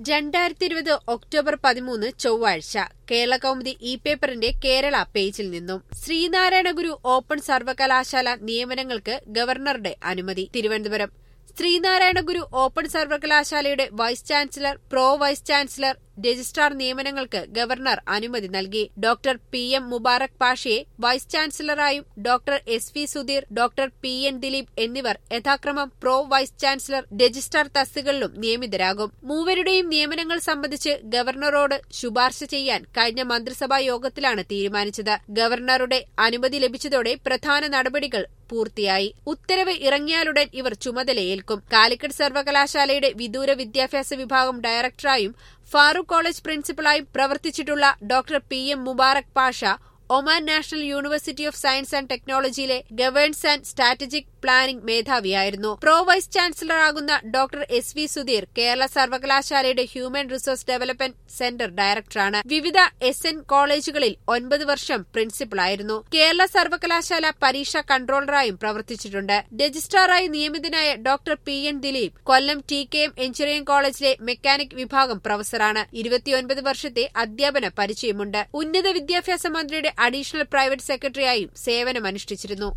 രണ്ടായിരത്തി ഇരുപത് ഒക്ടോബർ പതിമൂന്ന് ചൊവ്വാഴ്ച കേരള കൗമുദി ഇ പേപ്പറിന്റെ കേരള പേജിൽ നിന്നും ശ്രീനാരായണ ഗുരു ഓപ്പൺ സർവകലാശാല നിയമനങ്ങൾക്ക് ഗവർണറുടെ അനുമതി തിരുവനന്തപുരം ശ്രീനാരായണ ഗുരു ഓപ്പൺ സർവകലാശാലയുടെ vice chancellor pro vice chancellor registrar നിയമനങ്ങൾക്ക് ഗവർണർ അനുമതി നൽകി ഡോക്ടർ പി എം മുബാറക് പാഷയെ വൈസ് ചാൻസലറായും doctor S V Sudheer doctor P N Dileep എന്നിവർ യഥാക്രമം പ്രോ വൈസ് ചാൻസലർ രജിസ്ട്രാർ തസ്തികകളിലും നിയമിതരാകും മൂവരുടെയും നിയമനങ്ങൾ സംബന്ധിച്ച് ഗവർണറോട് ശുപാർശ ചെയ്യാൻ കഴിഞ്ഞ മന്ത്രിസഭാ യോഗത്തിലാണ് തീരുമാനിച്ചത് ഗവർണറുടെ അനുമതി ലഭിച്ചതോടെ പ്രധാന നടപടികൾ പൂർത്തിയായി ഉത്തരവ് ഇറങ്ങിയാലുടൻ ഇവർ ചുമതലയേൽക്കും കാലിക്കറ്റ് സർവകലാശാലയുടെ വിദൂര വിദ്യാഭ്യാസ വിഭാഗം ഡയറക്ടറായും ഫാറൂഖ് കോളേജ് പ്രിൻസിപ്പലായും പ്രവർത്തിച്ചിട്ടുള്ള doctor P M Mubarak Pasha Oman national university of science and ടെക്നോളജിയിലെ ഗവേൺസ് ആൻഡ് സ്ട്രാറ്റജിക് പ്ലാനിംഗ് മേധാവിയായിരുന്നു പ്രോ വൈസ് ചാൻസലറാകുന്ന doctor S V Sudheer Kerala സർവകലാശാലയുടെ ഹ്യൂമൻ റിസോഴ്സ് ഡെവലപ്മെന്റ് സെന്റർ ഡയറക്ടറാണ് വിവിധ എസ് എൻ കോളേജുകളിൽ ഒൻപത് വർഷം പ്രിൻസിപ്പലായിരുന്നു കേരള സർവകലാശാല പരീക്ഷാ കൺട്രോളറായും പ്രവർത്തിച്ചിട്ടുണ്ട് രജിസ്ട്രാറായി നിയമിതനായ doctor P N Dileep Kollam T K M engineering കോളേജിലെ മെക്കാനിക് വിഭാഗം പ്രൊഫസറാണ് ഇരുപത്തിയൊൻപത് വർഷത്തെ അധ്യാപന പരിചയമുണ്ട് ഉന്നത വിദ്യാഭ്യാസ മന്ത്രിയുടെ അഡീഷണൽ പ്രൈവറ്റ് സെക്രട്ടറിയായും സേവനമനുഷ്ഠിച്ചിരുന്നു